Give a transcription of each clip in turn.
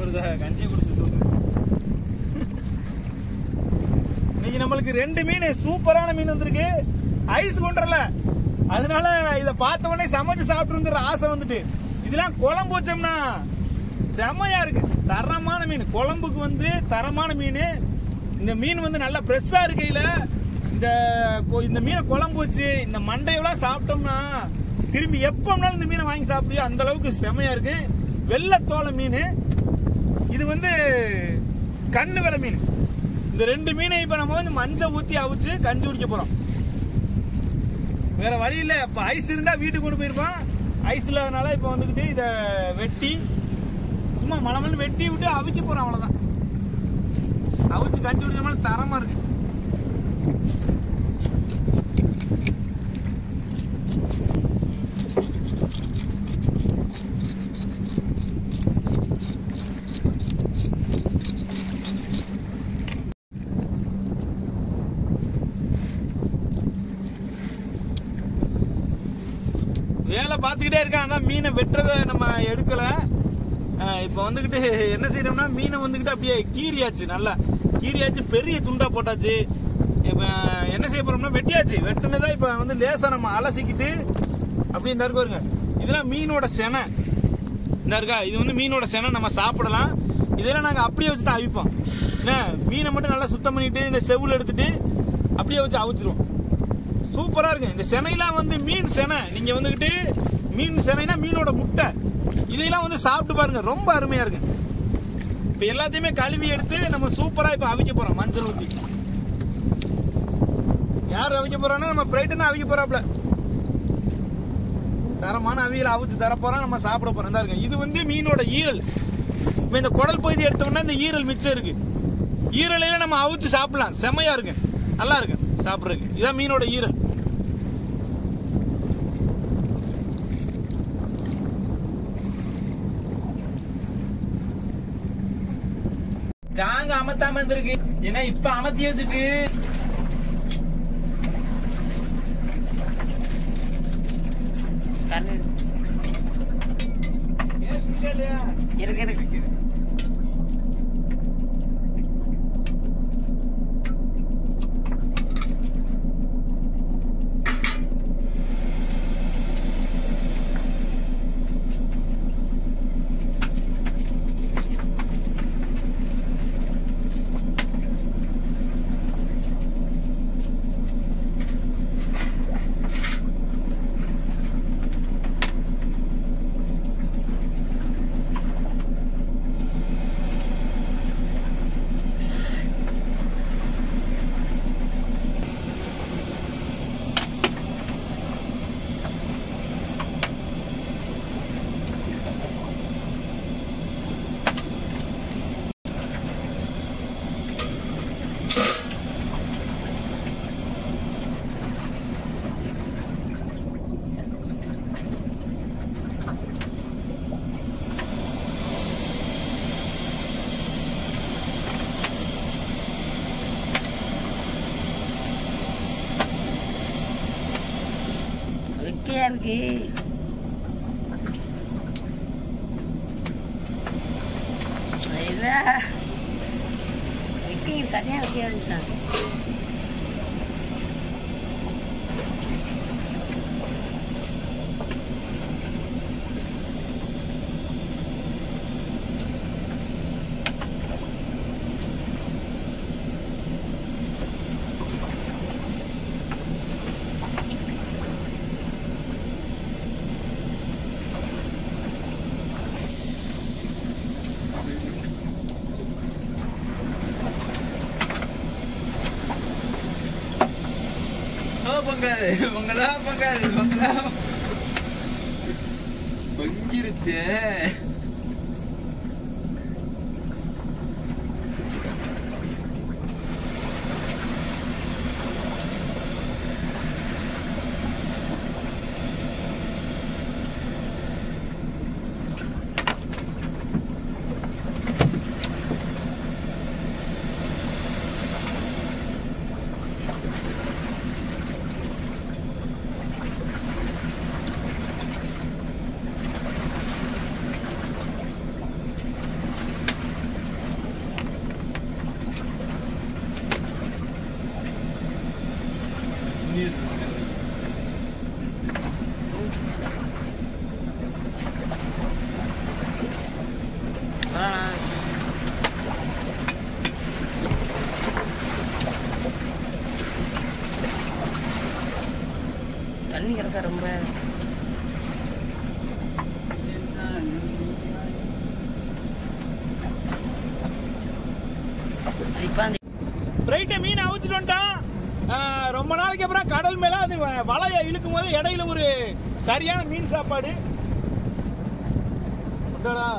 ஒருத்தர கஞ்சி குடிச்சு தூங்குது இன்னைக்கு நம்மளுக்கு ரெண்டு மீன் சூப்பரான மீன் வந்திருக்கு ஐஸ் கொண்டுறல அதனால இத பார்த்த உடனே சமைச்சு சாப்பிட்டுங்கிற ஆசை வந்துட்டு இதெல்லாம் குழம்பு வச்சோம்னா செமையா இருக்கு தரமான மீன் குழம்புக்கு வந்து தரமான மீன் இந்த மீன் வந்து நல்லா ஃப்ரெஷ்ஷா இருக்கையில இந்த கொ- இந்த மீனை குழம்பு வச்சு இந்த மண்டையெல்லாம் சாப்பிட்டோம்னா திரும்பி எப்போனாலும் இந்த மீனை வாங்கி சாப்பிடுவோம் அந்த அளவுக்கு செமையா இருக்கு வெள்ளத்தோலை மீன் இது வந்து கண்ணு விலை மீன் இந்த ரெண்டு மீனை இப்ப நம்ம வந்து மஞ்சள் ஊத்தி அவிச்சு கஞ்சி குடிக்க போறோம் வேற வழி இல்ல இப்ப ஐஸ் இருந்தா வீட்டுக்கு கொண்டு போயிருப்பான் ஐஸ் இல்லாதனால இப்ப வந்துகிட்டு இத வெட்டி சும்மா மலமல்னு வெட்டி விட்டு அவிக்க போறோம் அவ்வளவுதான் அவிச்சு கஞ்சி குடிச்சோம்னா தரமா இருக்கு வேலை பார்த்துக்கிட்டே இருக்கான் ஆனா மீனை வெட்டுறத நம்ம எடுக்கல அஹ் இப்ப வந்துகிட்டு என்ன செய்யறோம்னா மீனை வந்துகிட்டு அப்படியே கீரியாச்சு நல்லா கீரியாச்சு பெரிய துண்டா போட்டாச்சு இப்ப என்ன செய்ய போறோம்னா வெட்டியாச்சு வெட்டுனதா இப்ப வந்து லேசா நம்ம அலசிக்கிட்டு அப்படியே இந்த இருக்கு பாருங்க இதெல்லாம் மீனோட செனை இந்த இருக்கா இது வந்து மீனோட செனை நம்ம சாப்பிடலாம் இதெல்லாம் நாங்க அப்படியே வச்சு தான் அவிப்போம் என்ன மீனை மட்டும் நல்லா சுத்தம் பண்ணிட்டு இந்த செவுல எடுத்துட்டு அப்படியே வச்சு அவிச்சிருவோம் சூப்பரா இருக்கு இந்த செனையெல்லாம் வந்து மீன் செனை நீங்க வந்துகிட்டு மீன் செனைனா மீனோட முட்டை இதையெல்லாம் வந்து சாப்பிட்டு பாருங்க ரொம்ப அருமையா இருக்கு இப்ப எல்லாத்தையுமே கழுவி எடுத்து நம்ம சூப்பரா இப்ப அவிக்க போறோம் மஞ்சள் ஊத்தி யார் அவிக்க போறான்னா நம்ம பிரைட்டு தான் அவிக்க போறாப்ல தரமான அவியல் அவிச்சு தர போறோம் நம்ம சாப்பிட போறோம் தான் இருக்கு இது வந்து மீனோட ஈரல் இப்ப இந்த குடல் பகுதி எடுத்தோம்னா இந்த ஈரல் மிச்சம் இருக்கு ஈரலையில நம்ம அவிச்சு சாப்பிடலாம் செமையா இருக்கு நல்லா இருக்கு சாப்பிடுறதுக்கு இதான் மீனோட ஈரல் தாங்க அமத்தாம இருந்திருக்கு ஏன்னா இப்ப அமத்தி வச்சுட்டு கண்ணு இருக்கு இருக்கு வெக்கையா இருக்கு இல்ல வெக்கை சரியா வைக்க ஆரம்பிச்சாங்க ஓ பொங்கல் பொங்கலா பொங்கல் பொங்கலா பொங்கிருச்சு தண்ணி கிடக்க ரொம்ப இப்போ அந்த ரைட்டு மீன் அவிச்சிட்டு வந்துட்டான் ஆஹ் ரொம்ப நாளைக்கு அப்புறம் கடல் மேல அது வ- வலையை இழுக்கும் போது இடையில ஒரு சரியான மீன் சாப்பாடு உண்டாடா?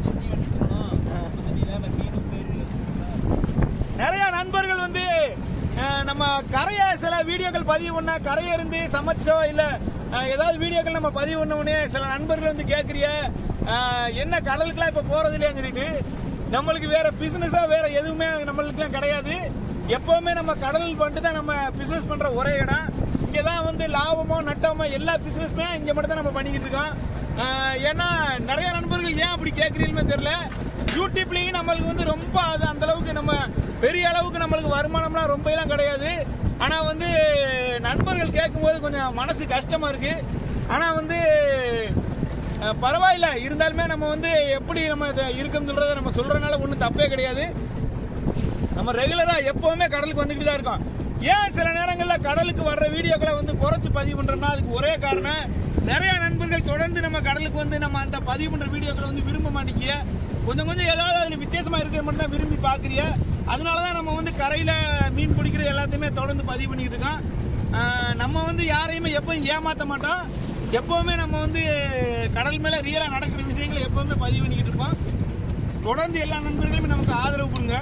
நிறைய நண்பர்கள் வந்து அஹ், நம்ம கரைய சில வீடியோக்கள் பதிவு பண்ண கரைய இருந்து சமைச்சோ இல்ல அஹ், ஏதாவது வீடியோக்கள் நம்ம பதிவு பண்ண உடனே சில நண்பர்கள் வந்து கேக்குறிய அஹ், என்ன கடலுக்குலாம் இப்ப போறது இல்லையான்னு சொல்லிட்டு நம்மளுக்கு வேற பிசினஸா வேற எதுவுமே நம்மளுக்குலாம் கிடையாது எப்பவுமே நம்ம கடல் வந்துட்டு தான் நம்ம பிசினஸ் பண்ற ஒரே இடம் இங்க தான் வந்து லாபமோ நட்டமோ எல்லா பிசினஸுமே இங்க மட்டும் தான் நம்ம பண்ணிக்கிட்டு இருக்கோம் ஆஹ் ஏன்னா நிறைய நண்பர்கள் ஏன் அப்படி கேட்கறீங்கன்னு தெரியல யூடியூப்லயும் நம்மளுக்கு வந்து ரொம்ப அது அந்த அளவுக்கு நம்ம பெரிய அளவுக்கு நம்மளுக்கு வருமானம்லாம் ரொம்ப எல்லாம் கிடையாது ஆனா வந்து நண்பர்கள் கேட்கும்போது கொஞ்சம் மனசு கஷ்டமா இருக்கு ஆனா வந்து அஹ், பரவாயில்ல இருந்தாலுமே நம்ம வந்து எப்படி நம்ம இதை இருக்குன்னு சொல்றதை நம்ம சொல்றதுனால ஒன்றும் தப்பே கிடையாது நம்ம ரெகுலரா எப்பவுமே கடலுக்கு வந்துட்டு தான் இருக்கோம் ஏன் சில நேரங்கள்ல கடலுக்கு வர்ற வீடியோக்களை வந்து குறைச்சு பதிவு பண்றோம்னா அதுக்கு ஒரே காரணம் நிறைய நண்பர்கள் தொடர்ந்து நம்ம கடலுக்கு வந்து நம்ம அந்த பதிவு பண்ற வீடியோக்களை வந்து விரும்ப மாட்டேங்கிய கொஞ்சம் கொஞ்சம் ஏதாவது அதுல வித்தியாசமா இருக்கிற மட்டும் தான் விரும்பி பாக்குறிய அதனாலதான் நம்ம வந்து கரையில மீன் பிடிக்கிறது எல்லாத்தையுமே தொடர்ந்து பதிவு பண்ணிட்டு இருக்கோம் ஆஹ் நம்ம வந்து யாரையுமே எப்பவும் ஏமாத்த மாட்டோம் எப்பவுமே நம்ம வந்து கடல் மேல ரியலா நடக்கிற விஷயங்களை எப்பவுமே பதிவு பண்ணிக்கிட்டு இருப்போம் தொடர்ந்து எல்லா நண்பர்களுமே நமக்கு ஆதரவு கொடுங்க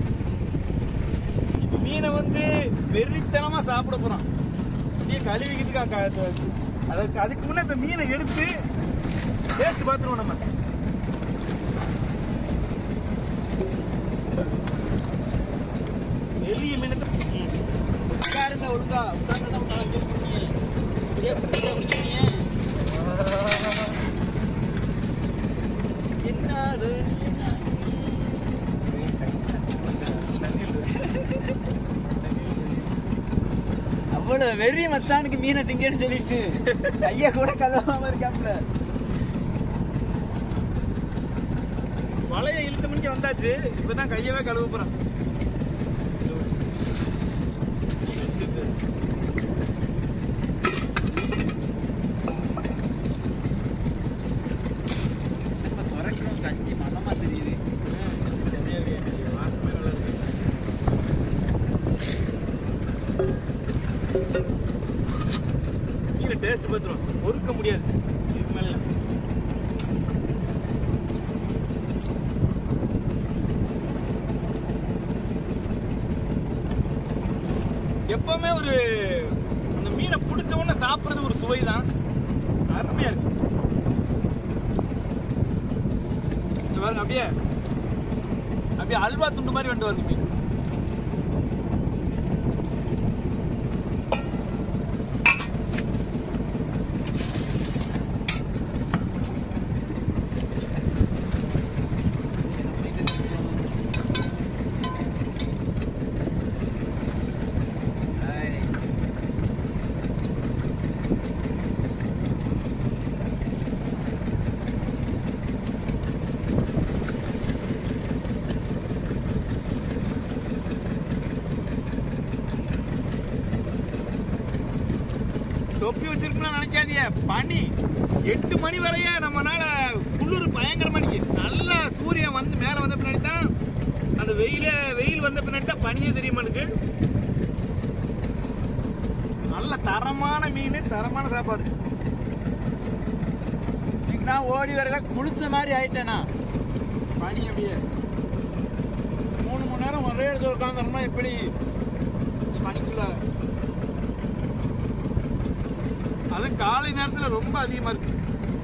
இப்ப மீனை வந்து வெறித்தனமா சாப்பிட போறோம் அப்படியே கழுவிக்கிட்டு கா- கா- அதுக்கு அதுக்கு முன்ன இப்ப மீனை எடுத்து டேஸ்ட் பார்த்துருவோம் நம்ம பெரிய மீன் உட்காருங்க ஒழுங்கா உட்கார்ந்து தான் உட்கார வச்சிருக்கீங்க. இப்படியே குடிக்க முடியுங்க. என்ன அது? அவ்வளவு வெறி மச்சானுக்கு மீனை திங்கன்னு சொல்லிட்டு கைய கூட கழுவாம இருக்காப்ல வலையை இழுத்த மணிக்கு வந்தாச்சு இப்பதான் கையவே கழுவ போறோம் நம்ம துறக்கிறோம் கஞ்சி மனமா தெரியுது சரியா இருக்கு. வாசமே நல்லா இருக்கு. மீனை டேஸ்ட் பார்த்துரும் பொறுக்க முடியாது இது மேல எப்பவுமே ஒரு அந்த மீனை பிடிச்ச உடனே சாப்பிடுறது ஒரு சுவை தான் அருமையா இருக்கு இங்க பாருங்க அப்படியே அப்படியே அல்வா துண்டு மாதிரி வந்து வருது மீன் தொப்பி வச்சிருக்கணும்னு நினைக்காதீங்க பனி எட்டு மணி வரைய நம்மனால குளிர் பயங்கரமா அடிக்கு நல்லா சூரியன் வந்து மேல வந்த பின்னாடி தான் அந்த வெயில வெயில் வந்த பின்னாடி தான் பனியே தெரிய மாட்டேங்குது நல்ல தரமான மீன் தரமான சாப்பாடு இன்னைக்கு நான் ஓடி வரல குளிச்ச மாதிரி ஆயிட்டேனா பனி அப்படியே மூணு மணி நேரம் ஒரே இடத்துல உட்காந்துருந்தோம்னா எப்படி இந்த பனிக்குள்ள அது காலை நேரத்துல ரொம்ப அதிகமா இருக்கு